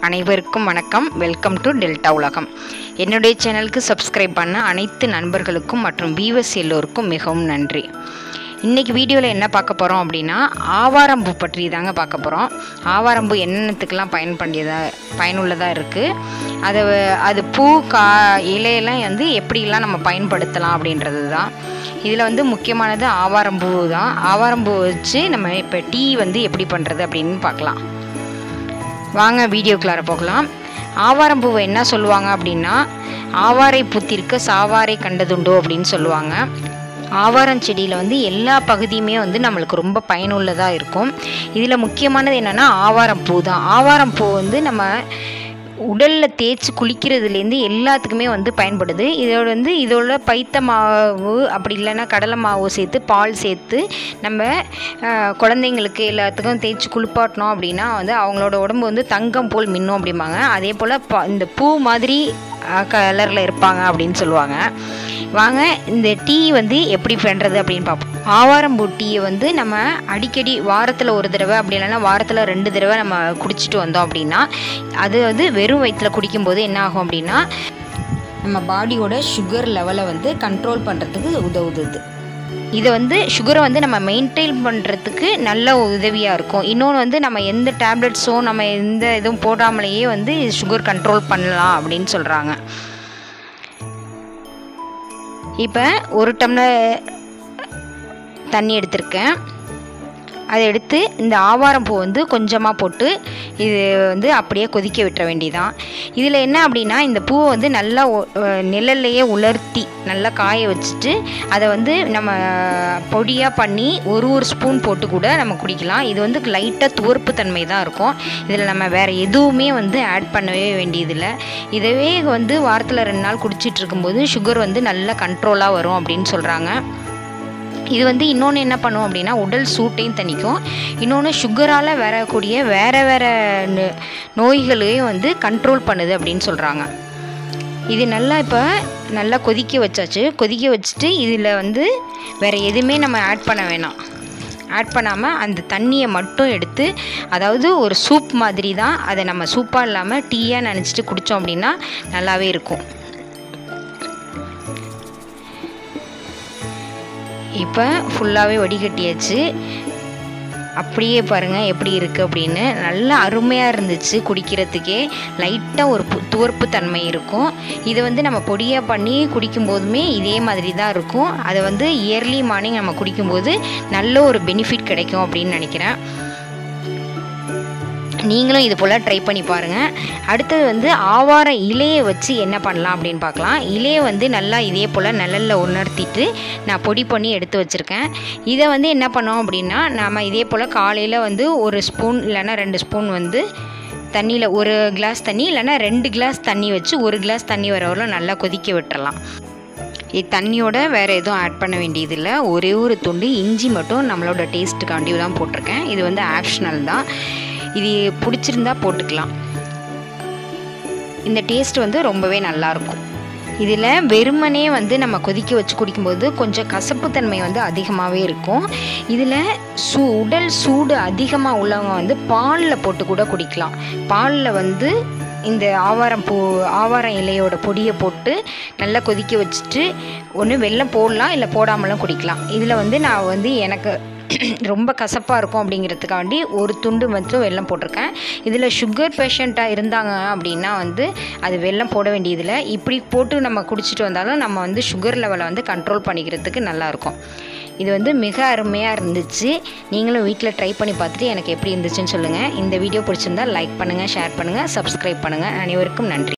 அனைவருக்கும் வணக்கம் welcome to delta உலகம் என்னுடைய சேனலுக்கு சப்ஸ்கிரைப் பண்ண அனைத்து நண்பர்களுக்கும் மற்றும் வியூவர்ஸ் எல்லோருக்கும் மிகவும் நன்றி இன்றைக்கி வீடியோவில் என்ன பார்க்க போகிறோம் அப்படின்னா ஆவாரம்பூ பற்றி தாங்க பார்க்க போகிறோம் ஆவாரம்பூ என்னென்னத்துக்கெல்லாம் பயன்படியதாக பயனுள்ளதாக இருக்குது அதை அது பூ கா இலையெல்லாம் வந்து எப்படிலாம் நம்ம பயன்படுத்தலாம் அப்படின்றது தான் இதில் வந்து முக்கியமானது ஆவாரம்பூ தான் ஆவாரம்பூ வச்சு நம்ம இப்போ டீ வந்து எப்படி பண்ணுறது அப்படின்னு பார்க்கலாம் வாங்க வீடியோக்குள்ளார போகலாம் ஆவாரம்பூவை என்ன சொல்லுவாங்க அப்படின்னா ஆவாரை புத்திருக்க சாவாரை கண்டதுண்டோ அப்படின்னு சொல்லுவாங்க ஆவாரம் செடியில் வந்து எல்லா பகுதியுமே வந்து நம்மளுக்கு ரொம்ப பயனுள்ளதாக இருக்கும் இதில் முக்கியமானது என்னென்னா ஆவாரம் பூ தான் ஆவாரம் பூ வந்து நம்ம உடலில் தேய்ச்சி குளிக்கிறதுலேருந்து எல்லாத்துக்குமே வந்து பயன்படுது இதோட வந்து இதோட பைத்த மாவு அப்படி இல்லைன்னா கடலை மாவு சேர்த்து பால் சேர்த்து நம்ம அஹ், குழந்தைங்களுக்கு எல்லாத்துக்கும் தேய்ச்சி குளிப்பாட்டினோம் அப்படின்னா வந்து அவங்களோட உடம்பு வந்து தங்கம் போல் மின்னும் அப்படிம்பாங்க அதே போல் ப இந்த பூ மாதிரி கலரில் இருப்பாங்க அப்படின்னு சொல்லுவாங்க வாங்க இந்த டீ வந்து எப்படி பண்ணுறது அப்படின்னு பார்ப்போம் ஆவாரம்பூ டீயை வந்து நம்ம அடிக்கடி வாரத்தில் ஒரு தடவை அப்படி இல்லைன்னா வாரத்தில் ரெண்டு தடவை நம்ம குடிச்சிட்டு வந்தோம் அப்படின்னா அது வந்து வெறும் வயிற்றில் குடிக்கும்போது என்ன ஆகும் அப்படின்னா நம்ம பாடியோட சுகர் லெவலை வந்து கண்ட்ரோல் பண்ணுறதுக்கு உதவுது இதை வந்து சுகரை வந்து நம்ம மெயின்டைன் பண்ணுறதுக்கு நல்ல உதவியாக இருக்கும் இன்னொன்று வந்து நம்ம எந்த டேப்லெட்ஸோ நம்ம எந்த இதுவும் போடாமலேயே வந்து சுகர் கண்ட்ரோல் பண்ணலாம் அப்படின்னு சொல்கிறாங்க இப்போ ஒரு டம்ளர் தண்ணி எடுத்திருக்கேன் அதை எடுத்து இந்த ஆவாரம் பூ வந்து கொஞ்சமாக போட்டு இது வந்து அப்படியே கொதிக்க விட்டுற வேண்டியதான் இதில் என்ன அப்படின்னா இந்த பூவை வந்து நல்லா ஒ- அஹ் நிழல்லையே உலர்த்தி நல்லா காய வச்சுட்டு அதை வந்து நம்ம பொடியாக பண்ணி ஒரு ஒரு ஸ்பூன் போட்டு கூட நம்ம குடிக்கலாம் இது வந்து லைட்டாக துவர்ப்பு தன்மை தான் இருக்கும் இதில் நம்ம வேறு எதுவுமே வந்து ஆட் பண்ணவே வேண்டியதில்லை இதவே வந்து வாரத்தில் ரெண்டு நாள் குடிச்சிட்டு இருக்கும்போது சுகர் வந்து நல்லா கண்ட்ரோலாக வரும் அப்படின்னு சொல்கிறாங்க இது வந்து இன்னொன்று என்ன பண்ணும் அப்படின்னா உடல் சூட்டையும் தணிக்கும் இன்னொன்று சுகரால் வரக்கூடிய வேறு வேறு நோய்களையும் வந்து கண்ட்ரோல் பண்ணுது அப்படின்னு சொல்கிறாங்க இது நல்லா இப்போ நல்லா கொதிக்க வச்சாச்சு கொதிக்க வச்சுட்டு இதில் வந்து வேறு எதுவுமே நம்ம ஆட் பண்ண வேணாம் ஆட் பண்ணாமல் அந்த தண்ணியை மட்டும் எடுத்து அதாவது ஒரு சூப் மாதிரி தான் அதை நம்ம சூப்பாக இல்லாமல் டீயாக நினச்சிட்டு குடித்தோம் அப்படின்னா நல்லாவே இருக்கும் இப்போ ஃபுல்லாகவே வடிகட்டியாச்சு அப்படியே பாருங்கள் எப்படி இருக்குது அப்படின்னு நல்லா அருமையாக இருந்துச்சு குடிக்கிறதுக்கே லைட்டாக ஒரு பு- துவர்ப்பு தன்மை இருக்கும் இதை வந்து நம்ம பொடியாக பண்ணி குடிக்கும் போதுமே இதே மாதிரி தான் இருக்கும் அதை வந்து இயர்லி மார்னிங் நம்ம குடிக்கும்போது நல்ல ஒரு பெனிஃபிட் கிடைக்கும் அப்படின்னு நினைக்கிறேன் நீங்களும் இது போல் ட்ரை பண்ணி பாருங்கள் அடுத்தது வந்து ஆவார இலையை வச்சு என்ன பண்ணலாம் அப்படின்னு பார்க்கலாம் இலையை வந்து நல்லா இதே போல் நிழலில் உணர்த்திட்டு நான் பொடி பண்ணி எடுத்து வச்சுருக்கேன் இதை வந்து என்ன பண்ணோம் அப்படின்னா நாம் இதே போல் காலையில் வந்து ஒரு ஸ்பூன் இல்லைன்னா ரெண்டு ஸ்பூன் வந்து தண்ணியில் ஒரு கிளாஸ் தண்ணி இல்லைன்னா ரெண்டு கிளாஸ் தண்ணி வச்சு ஒரு கிளாஸ் தண்ணி வர வரலும் நல்லா கொதிக்க விட்டுறலாம் இது தண்ணியோட வேறு எதுவும் ஆட் பண்ண வேண்டியதில்லை ஒரே ஒரு துண்டு இஞ்சி மட்டும் நம்மளோட டேஸ்ட்டுக்காண்டி தான் போட்டிருக்கேன் இது வந்து ஆப்ஷனல் தான் இது பிடிச்சிருந்தா போட்டுக்கலாம் இந்த டேஸ்ட் வந்து ரொம்பவே நல்லாயிருக்கும் இதில் வெறுமனே வந்து நம்ம கொதிக்க வச்சு குடிக்கும்போது கொஞ்சம் கசப்புத்தன்மை வந்து அதிகமாகவே இருக்கும் இதில் சூ உடல் சூடு அதிகமாக உள்ளவங்க வந்து பாலில் போட்டு கூட குடிக்கலாம் பாலில் வந்து இந்த ஆவாரம் பூ ஆவாரம் இலையோட பொடியை போட்டு நல்லா கொதிக்க வச்சுட்டு ஒன்று வெல்லம் போடலாம் இல்லை போடாமலும் குடிக்கலாம் இதில் வந்து நான் வந்து எனக்கு ரொம்ப கசப்பாக இருக்கும் அப்படிங்கிறதுக்காண்டி ஒரு துண்டு மட்டும் வெல்லம் போட்டிருக்கேன் இதில் சுகர் பேஷண்ட்டாக இருந்தாங்க அப்படின்னா வந்து அது வெல்லம் போட வேண்டியதில்லை இப்படி போட்டு நம்ம குடிச்சிட்டு வந்தாலும் நம்ம வந்து சுகர் லெவலை வந்து கண்ட்ரோல் பண்ணிக்கிறதுக்கு நல்லாயிருக்கும் இது வந்து மிக அருமையாக இருந்துச்சு நீங்களும் வீட்டில் ட்ரை பண்ணி பார்த்துட்டு எனக்கு எப்படி இருந்துச்சுன்னு சொல்லுங்கள் இந்த வீடியோ பிடிச்சிருந்தா லைக் பண்ணுங்கள் ஷேர் பண்ணுங்கள் சப்ஸ்கிரைப் பண்ணுங்கள் அனைவருக்கும் நன்றி